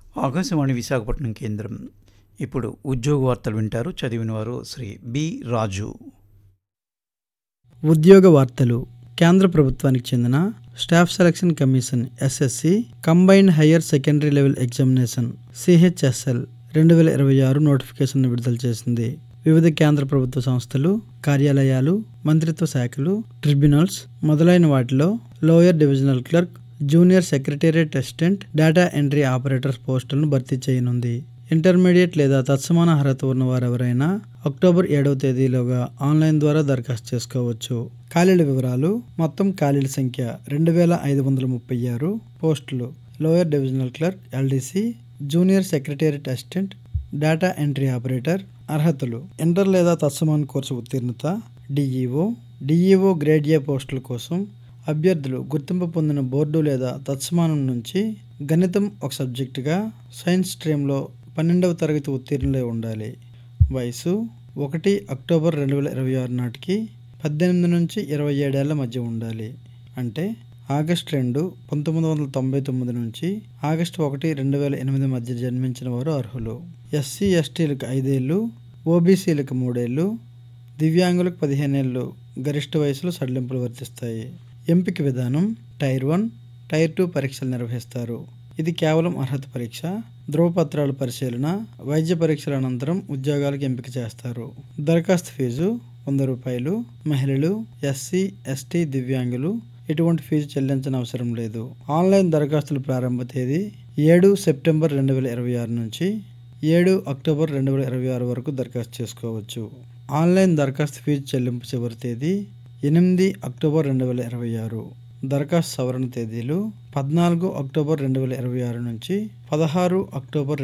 ఆకాశవాణి విశాఖపట్నం కేంద్రం ఇప్పుడు ఉద్యోగ వార్తలు వింటారు చదివిన వారు శ్రీ బి రాజు ఉద్యోగ వార్తలు కేంద్ర ప్రభుత్వానికి చెందిన staff selection commission SSC combined higher secondary level examination CHSL రెండు వేల ఇరవై ఆరు నోటిఫికేషన్ విడుదల చేసింది వివిధ కేంద్ర ప్రభుత్వ సంస్థలు కార్యాలయాలు మంత్రిత్వ శాఖలు ట్రిబ్యునల్స్ మొదలైన వాటిలో lower divisional clerk junior secretariat assistant data entry operators పోస్టులను భర్తీ చేయనుంది ఇంటర్మీడియట్ లేదా తత్సమాన అర్హత ఉన్న వారెవరైనా అక్టోబర్ ఏడవ తేదీలోగా ఆన్లైన్ ద్వారా దరఖాస్తు చేసుకోవచ్చు ఖాళీల వివరాలు మొత్తం ఖాళీల సంఖ్య రెండు వేల ఐదు వందల ముప్పై ఆరు పోస్టులు lower divisional clerk LDC junior secretariat assistant data entry operator అర్హతలు ఇంటర్ లేదా తత్సమాన్ కోర్సు ఉత్తీర్ణత డిఈఓ డిఈఓ గ్రేడ్ ఏ పోస్టుల కోసం అభ్యర్థులు గుర్తింపు పొందిన బోర్డు లేదా తత్సమానం నుంచి గణితం ఒక సబ్జెక్టుగా సైన్స్ స్ట్రీమ్లో పన్నెండవ తరగతి ఉత్తీర్ణులై ఉండాలి వయసు ఒకటి అక్టోబర్ రెండు వేల ఇరవై ఆరు నాటికి పద్దెనిమిది నుంచి ఇరవై ఏడేళ్ల మధ్య ఉండాలి అంటే ఆగస్ట్ రెండు పంతొమ్మిది వందల తొంభై తొమ్మిది నుంచి ఆగస్టు ఒకటి రెండు వేల ఎనిమిది మధ్య జన్మించిన వారు అర్హులు ఎస్సీ ఎస్టీలకు ఐదేళ్ళు ఓబీసీలకు మూడేళ్ళు దివ్యాంగులకు పదిహేనేళ్ళు గరిష్ట వయసులో సడలింపులు వర్తిస్తాయి ఎంపిక విధానం టైర్ వన్ టైర్ టూ పరీక్షలు నిర్వహిస్తారు ఇది కేవలం అర్హత పరీక్ష ధ్రువపత్రాల పరిశీలన వైద్య పరీక్షల అనంతరం ఉద్యోగాలకు ఎంపిక చేస్తారు దరఖాస్తు ఫీజు వంద రూపాయలు మహిళలు ఎస్సీ ఎస్టీ దివ్యాంగులు ఎటువంటి ఫీజు చెల్లించని అవసరం లేదు ఆన్లైన్ దరఖాస్తుల ప్రారంభ తేదీ ఏడు సెప్టెంబర్ రెండు వేల ఇరవై ఆరు నుంచి ఏడు అక్టోబర్ రెండు వేల ఇరవై ఆరు వరకు దరఖాస్తు చేసుకోవచ్చు ఆన్లైన్ దరఖాస్తు ఫీజు చెల్లింపు చివరి తేదీ ఎనిమిది అక్టోబర్ రెండు వేల ఇరవై ఆరు దరఖాస్తు సవరణ తేదీలు పద్నాలుగు అక్టోబర్ రెండు వేల ఇరవై ఆరు నుంచి పదహారు అక్టోబర్